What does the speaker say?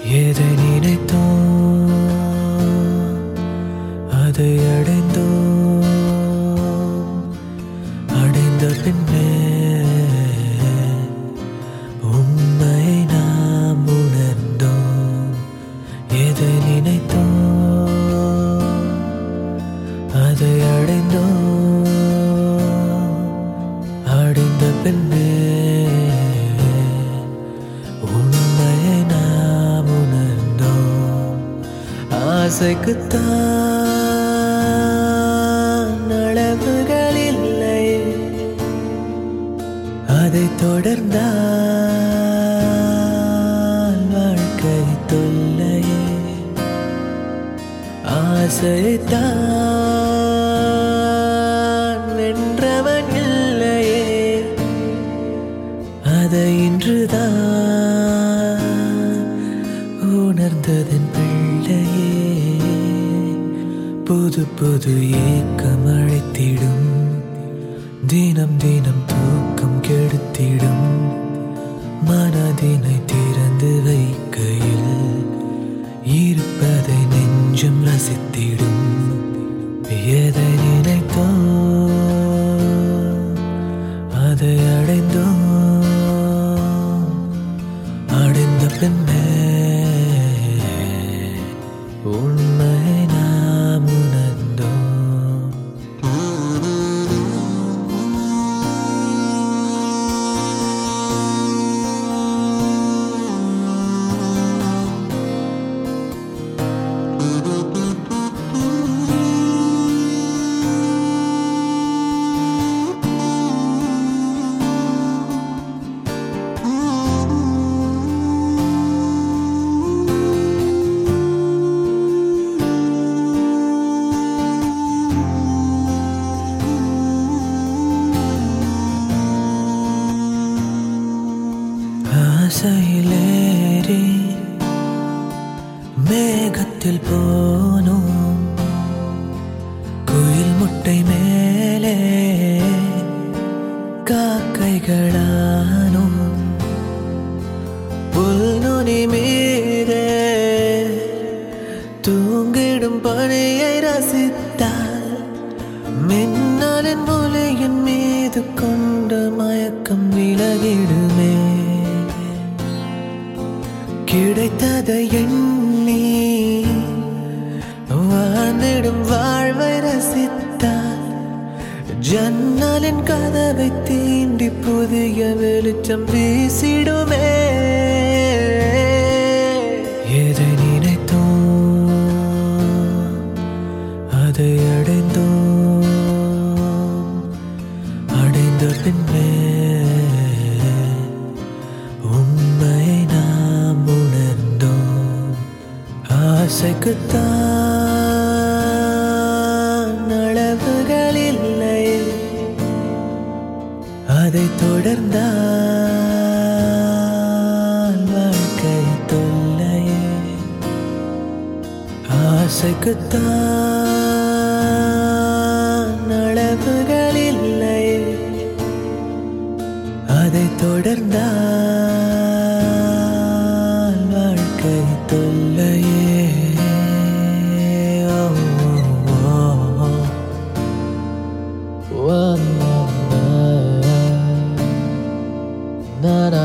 எதை நினைத்தோம் அதை அடைந்தோம் அடைந்த பின்னே உண்மை நாம் உணர்ந்தோம் எதை நினைத்தோம் அதை அடைந்தோம் அடைந்த பின்னே உண்மையை நாம் உணர்ந்தோம் ஆசைக்குத்தான் அளவுகள் இல்லை அதை தொடர்ந்தால் வாழ்க்கை தொல்லையே ஆசைத்தான் வென்றவன் இல்லையே அதை இன்றுதான் உணர்ந்ததன் பிள்ளையே புது புது ஏக்கம் அழைத்திடும் தினம் தினம் தூக்கம் கெடுத்திடும் மனதினை திறந்து வைக்கையில் இருப்பதை நெஞ்சம் ரசித்திடும் எதை நினைத்தோம் அதை அடைந்தோம் அடைந்த பின்னே உண்மை நாம் உணர்ந்தோம் ஆசையிலேறி மேகத்தில் போனோம் குயில் முட்டை மேலே காக்கைகளானோம் புல்நுனி மீதே தூங்கிடும் பணியை ரசித்தால் மின்னலின் ஒளியின் மீது கொண்ட மயக்கம் விலகிடுமே கிடைத்ததை எண்ணி வாழ்ந்திடும் வாழ்வை ரசித்தால் ஜன்னலின் கதவை தீண்டி புதிய வெளிச்சம் வீசிடுமே எதை நினைத்தோம் அதை அடைந்தோம் அடைந்த பின்னே உண்மை நாம் உணர்ந்தோம் ஆசைக்குத்தான் அளவுகள் இல்லை அதை தொடர்ந்தால் வாழ்க்கை தொல்லையே ஆசைக்குத்தான் அளவுகள் இல்லை அதை தொடர்ந்தால் வாழ்க்கை தொல்லையே ஓ, ஓ, ஓ. வா, நா, நா. நா, நா,